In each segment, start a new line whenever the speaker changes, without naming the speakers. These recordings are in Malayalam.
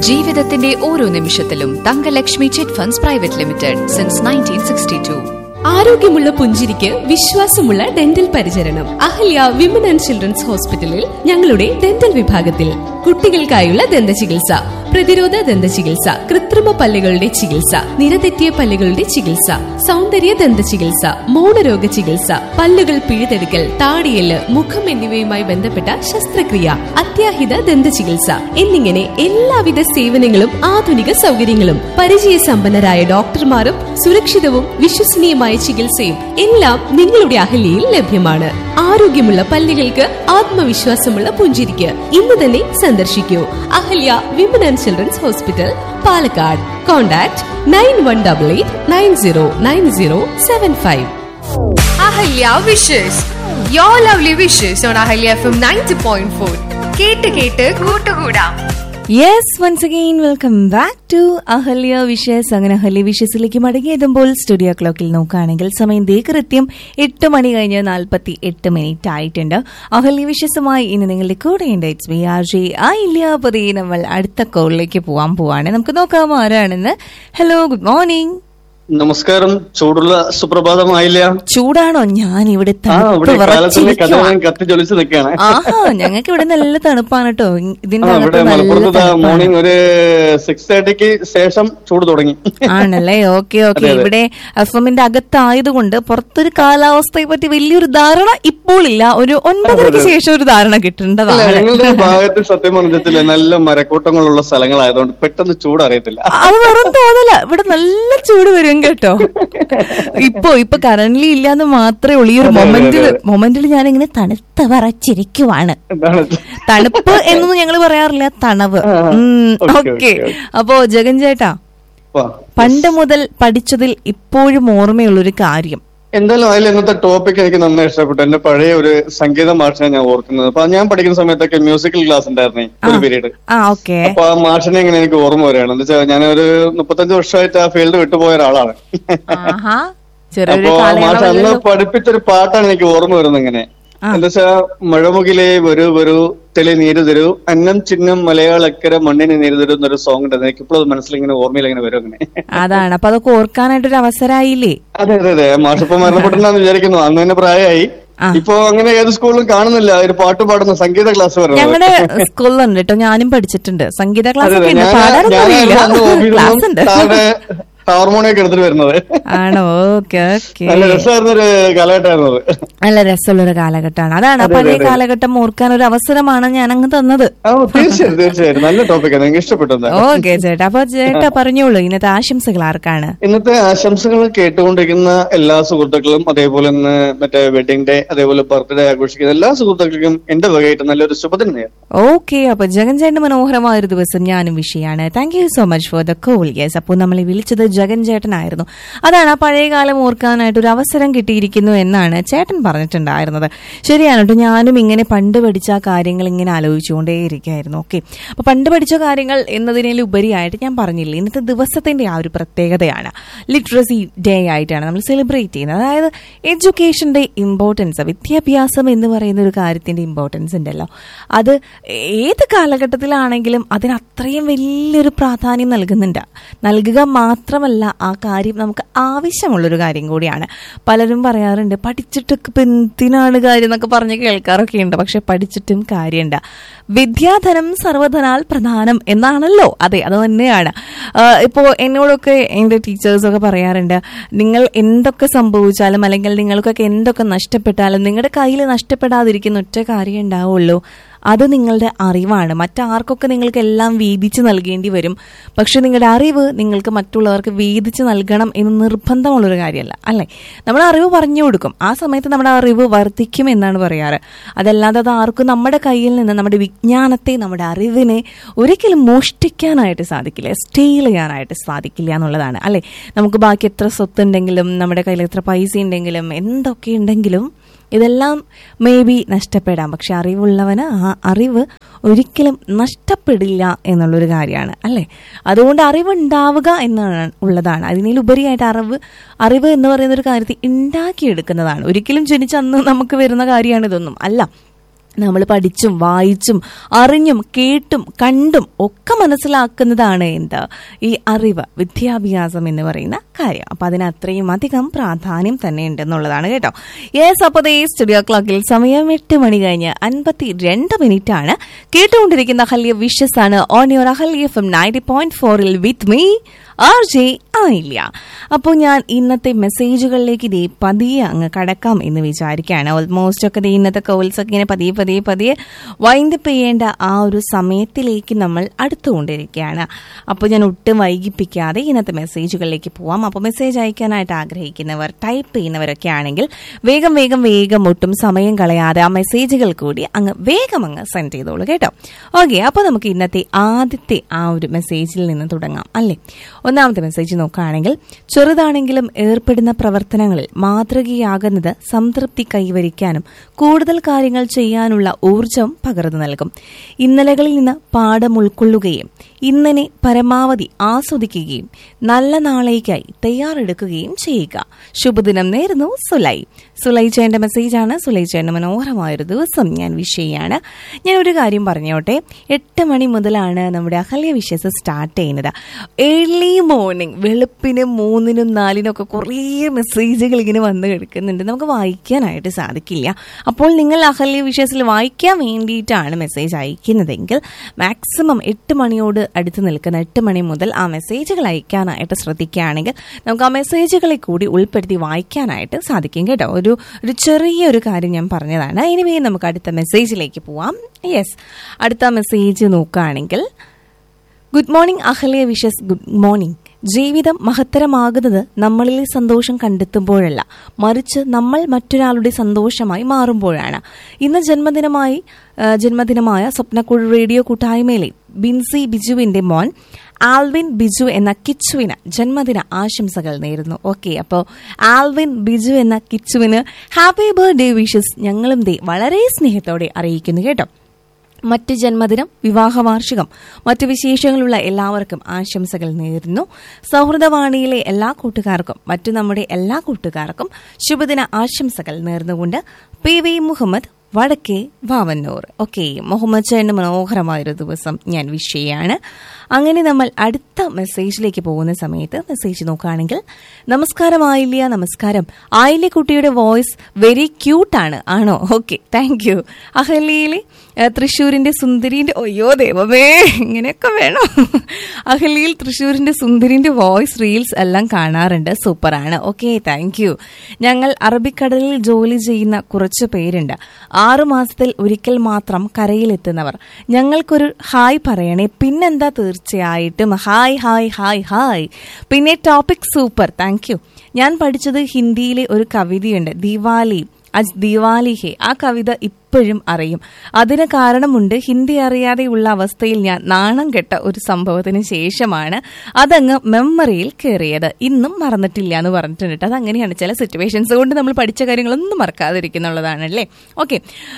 ജീവിതത്തിന്റെ ഓരോ നിമിഷത്തിലും Thankalakshmi chit funds private limited since nineteen sixty two
ആരോഗ്യമുള്ള പുഞ്ചിരിക്ക് വിശ്വാസമുള്ള ഡെന്റൽ പരിചരണം അഹല്യ വിമൻ ആൻഡ് ചിൽഡ്രൻസ് ഹോസ്പിറ്റലിൽ ഞങ്ങളുടെ ഡെന്റൽ വിഭാഗത്തിൽ കുട്ടികൾക്കായുള്ള ദന്ത ചികിത്സ പ്രതിരോധ ദന്ത ചികിത്സ കൃത്രിമ പല്ലുകളുടെ ചികിത്സ നിരതെറ്റിയ പല്ലുകളുടെ ചികിത്സ സൗന്ദര്യ ദന്ത ചികിത്സ മൗനരോഗ ചികിത്സ പല്ലുകൾ പിഴുതെടുക്കൽ താടിയല് മുഖം എന്നിവയുമായി ബന്ധപ്പെട്ട ശസ്ത്രക്രിയ അത്യാഹിത ദന്ത ചികിത്സ എന്നിങ്ങനെ എല്ലാവിധ സേവനങ്ങളും ആധുനിക സൗകര്യങ്ങളും പരിചയസമ്പന്നരായ ഡോക്ടർമാരും സുരക്ഷിതവും വിശ്വസനീയമായ ചികിത്സയും എല്ലാം നിങ്ങളുടെ അഹല്യയിൽ ലഭ്യമാണ് ആരോഗ്യമുള്ള പല്ലുകൾക്ക് ആത്മവിശ്വാസമുള്ള പുഞ്ചിരിക്ക് ഇന്ന് തന്നെ സന്ദർശിക്കൂ Ahalya women and children's hospital Palakkad contact nine one double eight nine zero nine zero seven five
Ahalya wishes your lovely wishes on Ahalya F M ninety point four കേട്ട് കേട്ട് കൂട്ടുകൂടാം
yes once again welcome back to Ahalya wishes അങ്ങനെ അഹല്യ വിഷസിലേക്ക് മടങ്ങിയെത്തുമ്പോൾ സ്റ്റുഡിയോ ക്ലോക്കിൽ നോക്കുകയാണെങ്കിൽ സമയം ദേ കൃത്യം എട്ട് മണി കഴിഞ്ഞ് നാൽപ്പത്തി എട്ട് മിനിറ്റ് ആയിട്ടുണ്ട് അഹല്യ വിഷസുമായി ഇന്ന് നിങ്ങളുടെ കൂടെയുണ്ട് ഇറ്റ്സ് വി ആർ ജെ ആ ഇല്ല പതി നമ്മൾ അടുത്ത കോളിലേക്ക് പോകാൻ പോവാണ് നമുക്ക് നോക്കാം ആരാണെന്ന് ഹലോ ഗുഡ് മോർണിംഗ്
നമസ്കാരം ചൂടുള്ള സുപ്രഭാതമായില്ല
ചൂടാണോ ഞാൻ ഇവിടെ
ആ ഇവിടെ
തണുപ്പ്
കാലത്തിന്റെ കഥ
വിറച്ചിരിക്കുവാ.
ഞാൻ കത്തി ജ്വലിച്ച് നിൽക്കുകയാണ്
ആഹാ ഞങ്ങൾക്ക് ഇവിടെ നല്ല തണുപ്പാണ് കേട്ടോ ഇതിന്റെ
ആ,
അകത്ത്
ഇവിടെ
നല്ല
മലപ്പുറത്ത്
തണുപ്പാണ്
മോർണിംഗ് ഒരു സിക്സ് തേർട്ടിക്ക് ശേഷം ചൂട് തുടങ്ങി
ആണല്ലേ ഓക്കെ ഓക്കെ
അതെ, അതെ.
ഇവിടെ എഫ് എമ്മിന്റെ അകത്തായതുകൊണ്ട് പുറത്തൊരു കാലാവസ്ഥയെ പറ്റി വലിയൊരു ധാരണ ഇപ്പോൾ ഇല്ല ഒരു ഒൻപതരയ്ക്ക് ശേഷം ഒരു ധാരണ
അല്ല
കിട്ടേണ്ടതാണ്
ഞങ്ങളുടെ ഭാഗത്ത് സത്യം പറഞ്ഞിട്ടില്ല നല്ല മരക്കൂട്ടങ്ങളുള്ള സ്ഥലങ്ങളായതുകൊണ്ട് പെട്ടെന്ന് ചൂട് അറിയത്തില്ല
അത് വെറും തോന്നല ഇവിടെ നല്ല ചൂട് വരും കേട്ടോ ഇപ്പൊ ഇപ്പൊ കറന്റ് ഇല്ലാന്ന് മാത്രമേ ഉള്ളൂ ഈ ഒരു
അതെ, അതെ,
മൊമെന്റിൽ
അതെ.
മൊമെന്റിൽ ഞാൻ ഇങ്ങനെ തണുത്ത വറച്ചിരിക്കുവാണ്
എന്താണ്
തണുപ്പ് എന്നൊന്നും ഞങ്ങൾ പറയാറില്ല തണവ്
ആ, ഓക്കേ,
ഓക്കെ
ഓക്കേ, ഓക്കേ.
അപ്പോ ജഗൻ ചേട്ടാ
വാ.
പണ്ട് മുതൽ പഠിച്ചതിൽ ഇപ്പോഴും ഓർമ്മയുള്ളൊരു കാര്യം
എന്തായാലും അതിൽ ഇന്നത്തെ ടോപ്പിക് എനിക്ക് നന്നായി ഇഷ്ടപ്പെട്ടു എന്റെ പഴയ ഒരു സംഗീത മാഷിനെ ഞാൻ ഓർക്കുന്നത് അപ്പൊ ഞാൻ പഠിക്കുന്ന സമയത്തൊക്കെ മ്യൂസിക്കൽ ക്ലാസ് ഉണ്ടായിരുന്നേ ഒരു പീരീഡ്
ആ ഓക്കെ
അപ്പൊ ആ മാഷിനെ ഇങ്ങനെ എനിക്ക് ഓർമ്മ വരികയാണ് എന്താ വെച്ചാൽ ഞാൻ ഒരു മുപ്പത്തഞ്ച് വർഷമായിട്ട് ആ ഫീൽഡ് വിട്ടുപോയ ഒരാളാണ്
ആഹാ ചെറിയൊരു
അപ്പൊ ആ മാഷ് അന്ന്
കാലയളവല്ലോ
പഠിപ്പിച്ചൊരു പാട്ടാണ് എനിക്ക് ഓർമ്മ വരുന്നത് ഇങ്ങനെ
ആ.
എന്താ വെച്ചാ മഴമുകിലേ വരൂ വരൂ തെളി നീര് തരൂ അന്നം ചിഹ്നം മലയാളക്കര മണ്ണിന് നീര് തരൂ എന്നൊരു സോങ് ഉണ്ട് എനിക്ക് ഇപ്പോഴും മനസ്സിൽ ഇങ്ങനെ ഓർമ്മയിൽ ഇങ്ങനെ വരും അങ്ങനെ
അതാണ് അപ്പൊ അതൊക്കെ ഓർക്കാനായിട്ടൊരു അവസരമായില്ലേ
അതെ അതെ അതെ മാഷിപ്പോ മരണപ്പെട്ടെന്നാന്ന് വിചാരിക്കുന്നു അന്ന് തന്നെ പ്രായമായി
ആ.
ഇപ്പൊ അങ്ങനെ ഏത് സ്കൂളിലും കാണുന്നില്ല ഒരു പാട്ട് പാടുന്ന സംഗീത ക്ലാസ് വരുന്നത്
ഞങ്ങളുടെ സ്കൂളിലുണ്ട് കേട്ടോ ഞാനും പഠിച്ചിട്ടുണ്ട് സംഗീത ക്ലാസ്
അതെ
ഒക്കെ
അതെ
ഉണ്ട്
ഞാൻ
പാടാനൊന്നും
ഞാനായിരുന്നു അന്ന്
അറിയില്ല
ഓഫീസിൽ
ക്ലാസ്
നിന്നും
ഉണ്ട്
താഴെ ഹാർമോണിയൊക്കെ എടുത്തിട്ട് വരുന്നത്
ആണോ ഓക്കെ ഓക്കെ
നല്ല രസമായിരുന്ന ഒരു കാലഘട്ടമായിരുന്നു അത്
നല്ല രസമുള്ളൊരു കാലഘട്ടമാണ് അതാണ്
അതെ,
പഴയ
അതെ.
കാലഘട്ടം ഓർക്കാൻ ഒരു അവസരമാണ് ഞാൻ അങ്ങ് തന്നത്
ആ തീർച്ചയായും തീർച്ചയായും നല്ല ടോപ്പിക്കാണ് എനിക്ക് ഇഷ്ടപ്പെട്ടു എന്താ
ഓക്കെ ചേട്ടാ അപ്പൊ ചേട്ടാ പറഞ്ഞോളൂ ഇന്നത്തെ ആശംസകൾ ആർക്കാണ്
ഇന്നത്തെ ആശംസകൾ കേട്ടുകൊണ്ടിരിക്കുന്ന എല്ലാ സുഹൃത്തുക്കളും അതേപോലെ ഇന്ന് മറ്റേ വെഡിങ് ഡേ അതേപോലെ ബർത്ത്ഡേ ആഘോഷിക്കുന്ന എല്ലാ സുഹൃത്തുക്കൾക്കും എന്റെ വകയായിട്ട് നല്ലൊരു ശുഭദിനം നേരം
ഓക്കെ അപ്പൊ ജഗൻ ചേട്ടൻ മനോഹരമായ ഒരു ദിവസം ഞാനും വിഷയാണ് thank you so much for the call yes അപ്പോൾ നമ്മളെ വിളിച്ചത് ജഗൻ ചേട്ടനായിരുന്നു അതാണ് ആ പഴയ കാലം ഓർക്കാനായിട്ട് ഒരു അവസരം കിട്ടിയിരിക്കുന്നു എന്നാണ് ചേട്ടൻ പറഞ്ഞിട്ടുണ്ടായിരുന്നത് ശരിയാണ് കേട്ടോ ഞാനും ഇങ്ങനെ പണ്ട് പഠിച്ച ആ കാര്യങ്ങൾ ഇങ്ങനെ ആലോചിച്ചുകൊണ്ടേയിരിക്കുകയായിരുന്നു ഓക്കെ അപ്പൊ പണ്ട് പഠിച്ച കാര്യങ്ങൾ എന്നതിനുപരിയായിട്ട് ഞാൻ പറഞ്ഞില്ലേ ഇന്നത്തെ ദിവസത്തിന്റെ ആ ഒരു പ്രത്യേകതയാണ് ലിറ്ററസി ഡേ ആയിട്ടാണ് നമ്മൾ സെലിബ്രേറ്റ് ചെയ്യുന്നത് അതായത് എഡ്യൂക്കേഷന്റെ ഇമ്പോർട്ടൻസ് വിദ്യാഭ്യാസം എന്ന് പറയുന്ന ഒരു കാര്യത്തിന്റെ ഇമ്പോർട്ടൻസ് ഉണ്ടല്ലോ അത് ഏത് കാലഘട്ടത്തിലാണെങ്കിലും അതിന് അത്രയും വലിയൊരു പ്രാധാന്യം നൽകുന്നുണ്ട് നൽകുക മാത്രമല്ല ആ കാര്യം നമുക്ക് ആവശ്യമുള്ളൊരു കാര്യം കൂടിയാണ് പലരും പറയാറുണ്ട് പഠിച്ചിട്ടൊക്കെ ഇപ്പം എന്തിനാണ് കാര്യം എന്നൊക്കെ പറഞ്ഞ് കേൾക്കാറൊക്കെ ഉണ്ട് പക്ഷെ പഠിച്ചിട്ടും കാര്യമുണ്ട് വിദ്യാധനം സർവധനാൽ പ്രധാനം എന്നാണല്ലോ അതെ അത് തന്നെയാണ് ആഹ് ഇപ്പോ എന്നോടൊക്കെ എൻ്റെ ടീച്ചേഴ്സൊക്കെ പറയാറുണ്ട് നിങ്ങൾ എന്തൊക്കെ സംഭവിച്ചാലും അല്ലെങ്കിൽ നിങ്ങൾക്കൊക്കെ എന്തൊക്കെ നഷ്ടപ്പെട്ടാലും നിങ്ങളുടെ കയ്യിൽ നഷ്ടപ്പെടാതിരിക്കുന്ന ഒറ്റ കാര്യം ഉണ്ടാവുള്ളൂ അത് നിങ്ങളുടെ അറിവാണ് മറ്റാർക്കൊക്കെ നിങ്ങൾക്ക് എല്ലാം വീതിച്ച് നൽകേണ്ടി വരും പക്ഷെ നിങ്ങളുടെ അറിവ് നിങ്ങൾക്ക് മറ്റുള്ളവർക്ക് വീതിച്ച് നൽകണം എന്ന് നിർബന്ധമുള്ളൊരു കാര്യമല്ല അല്ലേ നമ്മൾ അറിവ് പറഞ്ഞു കൊടുക്കും ആ സമയത്ത് നമ്മുടെ അറിവ് വർദ്ധിക്കും എന്നാണ് പറയാറ് അതല്ലാതെ അത് ആർക്കും നമ്മുടെ കയ്യിൽ നിന്ന് നമ്മുടെ വിജ്ഞാനത്തെ നമ്മുടെ അറിവിനെ ഒരിക്കലും മോഷ്ടിക്കാനായിട്ട് സാധിക്കില്ല സ്റ്റെയിൽ ചെയ്യാനായിട്ട് സാധിക്കില്ല എന്നുള്ളതാണ് അല്ലേ നമുക്ക് ബാക്കി എത്ര സ്വത്തുണ്ടെങ്കിലും നമ്മുടെ കയ്യിൽ എത്ര പൈസ ഉണ്ടെങ്കിലും എന്തൊക്കെ ഉണ്ടെങ്കിലും ഇതെല്ലാം മേ ബി നഷ്ടപ്പെടാം പക്ഷെ അറിവുള്ളവന് ആ അറിവ് ഒരിക്കലും നഷ്ടപ്പെടില്ല എന്നുള്ളൊരു കാര്യമാണ് അല്ലേ അതുകൊണ്ട് അറിവുണ്ടാവുക എന്നാണ് ഉള്ളതാണ് അതിനുപരിയായിട്ട് അറിവ് അറിവ് എന്ന് പറയുന്ന ഒരു കാര്യത്തിൽ ഉണ്ടാക്കിയെടുക്കുന്നതാണ് ഒരിക്കലും ജനിച്ച അന്ന് നമുക്ക് വരുന്ന കാര്യമാണ് ഇതൊന്നും അല്ല നമ്മൾ പഠിച്ചും വായിച്ചും അറിഞ്ഞും കേട്ടും കണ്ടും ഒക്കെ മനസ്സിലാക്കുന്നതാണ് എന്ത് ഈ അറിവ് വിദ്യാഭ്യാസം എന്ന് പറയുന്ന കാര്യം അപ്പൊ അതിന് അത്രയും അധികം പ്രാധാന്യം തന്നെ ഉണ്ടെന്നുള്ളതാണ് കേട്ടോ യെസ് അപ്പോൾ ഈ സ്റ്റുഡിയോ ക്ലോക്കിൽ സമയം എട്ട് മണി കഴിഞ്ഞ് അൻപത്തി രണ്ട് മിനിറ്റ് ആണ് കേട്ടുകൊണ്ടിരിക്കുന്ന അഹല്യ വിഷസ് ആണ് on your Ahalya F M ninety point ഫോറിൽ വിത്ത് മീ ആർ ജെ ആയില്ല അപ്പോൾ ഞാൻ ഇന്നത്തെ മെസ്സേജുകളിലേക്ക് ഇതേ പതിയെ അങ്ങ് കടക്കാം എന്ന് വിചാരിക്കുകയാണ് ഓൾമോസ്റ്റ് ഒക്കെ ദേ ഇന്നത്തെ കോൾസ് ഒക്കെ ഇങ്ങനെ പതിയെ പതിയെ പതിയെ വൈൻഡപ്പ് ചെയ്യേണ്ട ആ ഒരു സമയത്തിലേക്ക് നമ്മൾ അടുത്തുകൊണ്ടിരിക്കുകയാണ് അപ്പോൾ ഞാൻ ഒട്ടും വൈകിപ്പിക്കാതെ ഇന്നത്തെ മെസ്സേജുകളിലേക്ക് പോവാം അപ്പോൾ മെസ്സേജ് അയക്കാനായിട്ട് ആഗ്രഹിക്കുന്നവർ ടൈപ്പ് ചെയ്യുന്നവരൊക്കെ ആണെങ്കിൽ വേഗം വേഗം വേഗം ഒട്ടും സമയം കളയാതെ ആ മെസ്സേജുകൾ കൂടി അങ്ങ് വേഗം അങ്ങ് സെൻഡ് ചെയ്തോളൂ കേട്ടോ ഓക്കെ അപ്പോൾ നമുക്ക് ഇന്നത്തെ ആദ്യത്തെ ആ ഒരു മെസ്സേജിൽ നിന്ന് തുടങ്ങാം അല്ലേ ഒന്നാമത്തെ മെസ്സേജ് നോക്കുകയാണെങ്കിൽ ചെറുതാണെങ്കിലും ഏർപ്പെടുന്ന പ്രവർത്തനങ്ങളിൽ മാതൃകയാകുന്നത് സംതൃപ്തി കൈവരിക്കാനും കൂടുതൽ കാര്യങ്ങൾ ചെയ്യാനുള്ള ഊർജം പകർന്നു നൽകും ഇന്നലകളിൽ നിന്ന് പാഠം ഉൾക്കൊള്ളുകയും ഇന്നനെ പരമാവധി ആസ്വദിക്കുകയും നല്ല നാളേക്കായി തയ്യാറെടുക്കുകയും ചെയ്യുക ശുഭദിനം നേരുന്നു സുലൈ സുലൈ ചേന്റെ മെസ്സേജാണ് സുലൈ ചേന്റെ മനോഹരമായൊരു ദിവസം ഞാൻ വിഷയാണ് ഞാൻ ഒരു കാര്യം പറഞ്ഞോട്ടെ എട്ട് മണി മുതലാണ് നമ്മുടെ അഹല്യ വിശ്വസ് സ്റ്റാർട്ട് ചെയ്യുന്നത് ഏർലി മോർണിംഗ് വെളുപ്പിന് മൂന്നിനും നാലിനും ഒക്കെ കുറേ മെസ്സേജുകൾ ഇങ്ങനെ വന്ന് കിടക്കുന്നുണ്ട് നമുക്ക് വായിക്കാനായിട്ട് സാധിക്കില്ല അപ്പോൾ നിങ്ങൾ അഹല്യ വിഷയത്തിൽ വായിക്കാൻ വേണ്ടിയിട്ടാണ് മെസ്സേജ് അയക്കുന്നതെങ്കിൽ മാക്സിമം എട്ട് മണിയോട് അടുത്ത് നിൽക്കുന്ന എട്ട് മണി മുതൽ ആ മെസ്സേജുകൾ അയക്കാനായിട്ട് ശ്രദ്ധിക്കുകയാണെങ്കിൽ നമുക്ക് ആ മെസ്സേജുകളെ കൂടി ഉൾപ്പെടുത്തി വായിക്കാനായിട്ട് സാധിക്കും കേട്ടോ ഒരു ഒരു ചെറിയൊരു കാര്യം ഞാൻ പറഞ്ഞതാണ് ഇനിവേ നമുക്ക് അടുത്ത മെസ്സേജിലേക്ക് പോവാം യെസ് അടുത്ത മെസ്സേജ് നോക്കുകയാണെങ്കിൽ good morning Ahalya wishes good morning ജീവിതം മഹത്തരമാകുന്നത് നമ്മളിൽ സന്തോഷം കണ്ടെത്തുമ്പോഴല്ല മറിച്ച് നമ്മൾ മറ്റൊരാളുടെ സന്തോഷമായി മാറുമ്പോഴാണ് ഇന്ന് ജന്മദിനമായി ആ, ജന്മദിനമായ സ്വപ്നക്കുഴ് റേഡിയോ കൂട്ടായ്മയിലെ ബിൻസി ബിജുവിന്റെ മോൻ ആൽവിൻ ബിജു എന്ന കിച്ചുവിന് ജന്മദിന ആശംസകൾ നേരുന്നു ഓക്കെ അപ്പോൾ ആൽവിൻ ബിജു എന്ന കിച്ചുവിന് ഹാപ്പി ബർത്ത്ഡേ വിഷസ് ഞങ്ങളും ദേ വളരെ സ്നേഹത്തോടെ അറിയിക്കുന്നു കേട്ടോ മറ്റ് ജന്മദിനം വിവാഹ വാർഷികം മറ്റു വിശേഷങ്ങളുള്ള എല്ലാവർക്കും ആശംസകൾ നേരുന്നു സൗഹൃദവാണിയിലെ എല്ലാ കൂട്ടുകാർക്കും മറ്റു നമ്മുടെ എല്ലാ കൂട്ടുകാർക്കും ശുഭദിന ആശംസകൾ നേർന്നുകൊണ്ട് പി വി മുഹമ്മദ് വടക്കേ വാവന്നൂർ ഓക്കെ മുഹമ്മദ് ചേട്ടന് മനോഹരമായൊരു ദിവസം ഞാൻ വിഷ് ചെയ്യാണ് അങ്ങനെ നമ്മൾ അടുത്ത മെസ്സേജിലേക്ക് പോകുന്ന സമയത്ത് മെസ്സേജ് നോക്കുകയാണെങ്കിൽ നമസ്കാരം ആയില്യ നമസ്കാരം ആയില്യ കുട്ടിയുടെ വോയിസ് വെരി ക്യൂട്ടാണ് ആണോ ഓക്കെ താങ്ക് യു അഹല്യയിലെ ഏഹ്, തൃശ്ശൂരിന്റെ സുന്ദരിന്റെ അയ്യോ ദൈവമേ ഇങ്ങനെയൊക്കെ വേണം അഹല്യയിൽ തൃശ്ശൂരിന്റെ സുന്ദരിന്റെ വോയിസ് റീൽസ് എല്ലാം കാണാറുണ്ട് സൂപ്പറാണ് ഓക്കെ താങ്ക് യു ഞങ്ങൾ അറബിക്കടലിൽ ജോലി ചെയ്യുന്ന കുറച്ച് പേരുണ്ട് ആറു മാസത്തിൽ ഒരിക്കൽ മാത്രം കരയിലെത്തുന്നവർ ഞങ്ങൾക്കൊരു ഹായ് പറയണേ പിന്നെന്താ തീർച്ചയായിട്ടും ഹായ് ഹായ് ഹായ് ഹായ് പിന്നെ ടോപ്പിക് സൂപ്പർ താങ്ക് യു ഞാൻ പഠിച്ചത് ഹിന്ദിയിലെ ഒരു കവിതയുണ്ട് ദിവാലി അജ് ദിവാലി ഹെ ആ കവിത ഇപ്പോഴും അറിയും അതിന് കാരണമുണ്ട് ഹിന്ദി അറിയാതെയുള്ള അവസ്ഥയിൽ ഞാൻ നാണം കെട്ട ഒരു സംഭവത്തിന് ശേഷമാണ് അതങ്ങ് മെമ്മറിയിൽ കയറിയത് ഇന്നും മറന്നിട്ടില്ല എന്ന് പറഞ്ഞിട്ടുണ്ട് കേട്ടോ. അതങ്ങനെയാണ് ചില സിറ്റുവേഷൻസ് കൊണ്ട് നമ്മൾ പഠിച്ച കാര്യങ്ങളൊന്നും മറക്കാതിരിക്കുന്നുള്ളതാണല്ലേ ഓക്കെ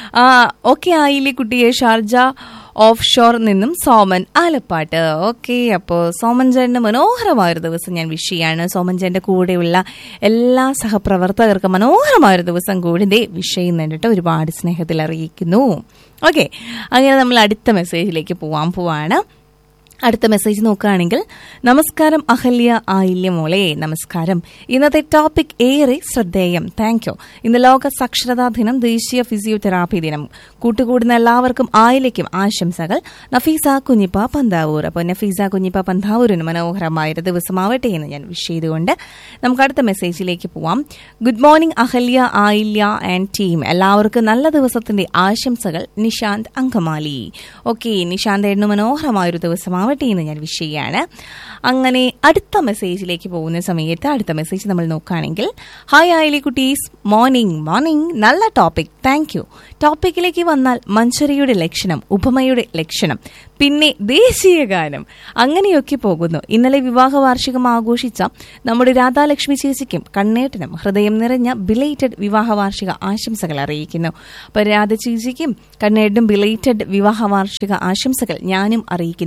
ഓക്കെ ആയില്ലേ കുട്ടിയെ ഷാർജ ഓഫ് ഷോർ നിന്നും സോമൻ ആലപ്പാട്ട് ഓക്കെ അപ്പോൾ സോമൻ ചേട്ടന് മനോഹരമായൊരു ദിവസം ഞാൻ വിഷ് ചെയ്യാണ് സോമൻ ചേട്ടൻ്റെ കൂടെയുള്ള എല്ലാ സഹപ്രവർത്തകർക്കും മനോഹരമായൊരു ദിവസം കൂടി ദേ വിഷ് ചെയ്യുന്നുണ്ട് കേട്ടോ ഒരുപാട് സ്നേഹത്തിൽ അറിയിക്കുന്നു ഓക്കെ അങ്ങനെ നമ്മൾ അടുത്ത മെസ്സേജിലേക്ക് പോവാൻ പോവാണ് അടുത്ത മെസ്സേജ് നോക്കുകയാണെങ്കിൽ നമസ്കാരം അഹല്യ ആയില്യ മോളെ നമസ്കാരം ഇന്നത്തെ ടോപ്പിക് ഏറെ ശ്രദ്ധേയം താങ്ക് യു ഇന്ന് ലോക സാക്ഷരതാ ദിനം ദേശീയ ഫിസിയോതെറാപ്പി ദിനം കൂട്ടുകൂടുന്ന എല്ലാവർക്കും ആയില്യയ്ക്കും ആശംസകൾ നഫീസ കുഞ്ഞിപ്പ പന്താവൂർ അപ്പോൾ നഫീസ കുഞ്ഞിപ്പ പന്താവൂരിന് മനോഹരമായൊരു ദിവസമാവട്ടെ എന്ന് ഞാൻ വിഷ് ചെയ്തുകൊണ്ട് നമുക്ക് അടുത്ത മെസ്സേജിലേക്ക് പോവാം good morning Ahalya Ayilya and team എല്ലാവർക്കും നല്ല ദിവസത്തിന്റെ ആശംസകൾ നിഷാന്ത് അങ്കമാലി ഓക്കെ നിഷാന്ത് ഏട്ടന് മനോഹരമായൊരു ദിവസമാവട്ടെ എന്ന് ഞാൻ വിഷ് ചെയ്യാണ് അങ്ങനെ അടുത്ത മെസ്സേജിലേക്ക് പോകുന്ന സമയത്ത് അടുത്ത മെസ്സേജ് നമ്മൾ നോക്കുകയാണെങ്കിൽ ഹായ് ആയിലി കുട്ടീസ് മോർണിംഗ് മോർണിംഗ് നല്ല ടോപ്പിക് താങ്ക് യു ടോപ്പിക്കിലേക്ക് വന്നാൽ മഞ്ചരിയുടെ ലക്ഷണം ഉപമയുടെ ലക്ഷണം പിന്നെ ദേശീയ ഗാനം അങ്ങനെയൊക്കെ പോകുന്നു ഇന്നലെ വിവാഹ വാർഷികം ആഘോഷിച്ച നമ്മുടെ രാധാലക്ഷ്മി ചേച്ചിക്കും കണ്ണേട്ടനും ഹൃദയം നിറഞ്ഞ ബിലേറ്റഡ് വിവാഹ വാർഷിക ആശംസകൾ അറിയിക്കുന്നു അപ്പൊ രാധ ചേച്ചിക്കും കണ്ണേട്ടനും ബിലേറ്റഡ് വിവാഹ വാർഷിക ആശംസകൾ ഞാനും അറിയിക്കുന്നു കേട്ടോ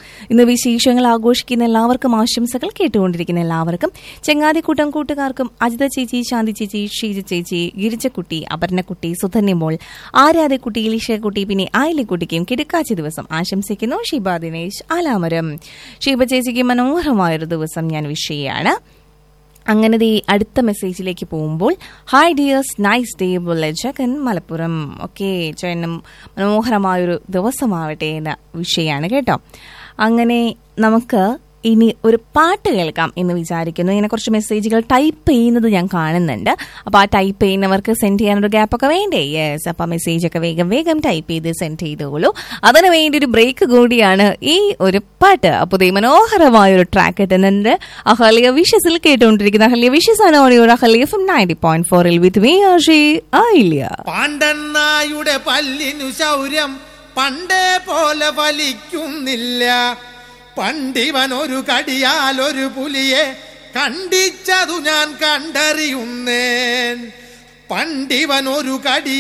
ഇന്ന് വിശേഷങ്ങൾ ആഘോഷിക്കുന്ന എല്ലാവർക്കും ആശംസകൾ കേട്ടുകൊണ്ടിരിക്കുന്ന എല്ലാവർക്കും ചെങ്ങാതിക്കൂട്ടം കൂട്ടുകാർക്കും അജിത ചേച്ചി ശാന്തി ചേച്ചി ഷീജ ചേച്ചി ഗിരിജക്കുട്ടി അപർണക്കുട്ടി സുധന്യമോൾ ആരാധക്കുട്ടി ഇലിഷക്കുട്ടി പിന്നെ ആയിലിക്കുട്ടിക്കും കിടക്കാച്ചി ദിവസം ആശംസിക്കുന്നു ഷീബ ദിനേശ് ആലാമരം ഷീബ ചേച്ചിക്ക് മനോഹരമായൊരു ദിവസം ഞാൻ വിഷയാണ് അങ്ങനെ ദേ അടുത്ത മെസ്സേജിലേക്ക് പോകുമ്പോൾ ഹായ് ഡിയേഴ്സ് നൈസ് ഡേ ബുള്ള ജഗൻ മലപ്പുറം ഓക്കെ ചേട്ടനും മനോഹരമായൊരു ദിവസമാവട്ടെ എന്ന വിഷയമാണ് കേട്ടോ അങ്ങനെ നമുക്ക് ഇനി ഒരു പാട്ട് കേൾക്കാം എന്ന് വിചാരിക്കുന്നു ഇങ്ങനെ കുറച്ച് മെസ്സേജുകൾ ടൈപ്പ് ചെയ്യുന്നത് ഞാൻ കാണുന്നുണ്ട് അപ്പോൾ ആ ടൈപ്പ് ചെയ്യുന്നവർക്ക് സെൻഡ് ചെയ്യാനൊരു ഗ്യാപ്പൊക്കെ വേണ്ടേ യെസ് അപ്പോൾ മെസ്സേജ് ഒക്കെ വേഗം വേഗം ടൈപ്പ് ചെയ്ത് സെൻഡ് ചെയ്തോളൂ അതിനു വേണ്ടി ഒരു ബ്രേക്ക് കൂടിയാണ് ഈ ഒരു പാട്ട് അപ്പോൾ ദേ മനോഹരമായ ഒരു ട്രാക്ക് എത്തുന്നുണ്ട് അഹല്യ വിഷസിൽ കേട്ടുകൊണ്ടിരിക്കുന്ന അഹല്യ വിഷസ് ആണ് ഓടിയോട് അഹല്യ എഫ് നയൻറ്റി പോയിന്റ് ഫോറിൽ വിത്ത് മീ ആഷി ആയില്ല
പാണ്ഡന്നായുടെ പല്ലിനു ശൗര്യം പണ്ടേ പോലെ ഫലിക്കുന്നില്ല പണ്ടിവൻ ഒരു കടിയാൽ ഒരു പുലിയെ കണ്ടിച്ചതു ഞാൻ കണ്ടറിയുന്നേൻ പണ്ടിവൻ ഒരു കടി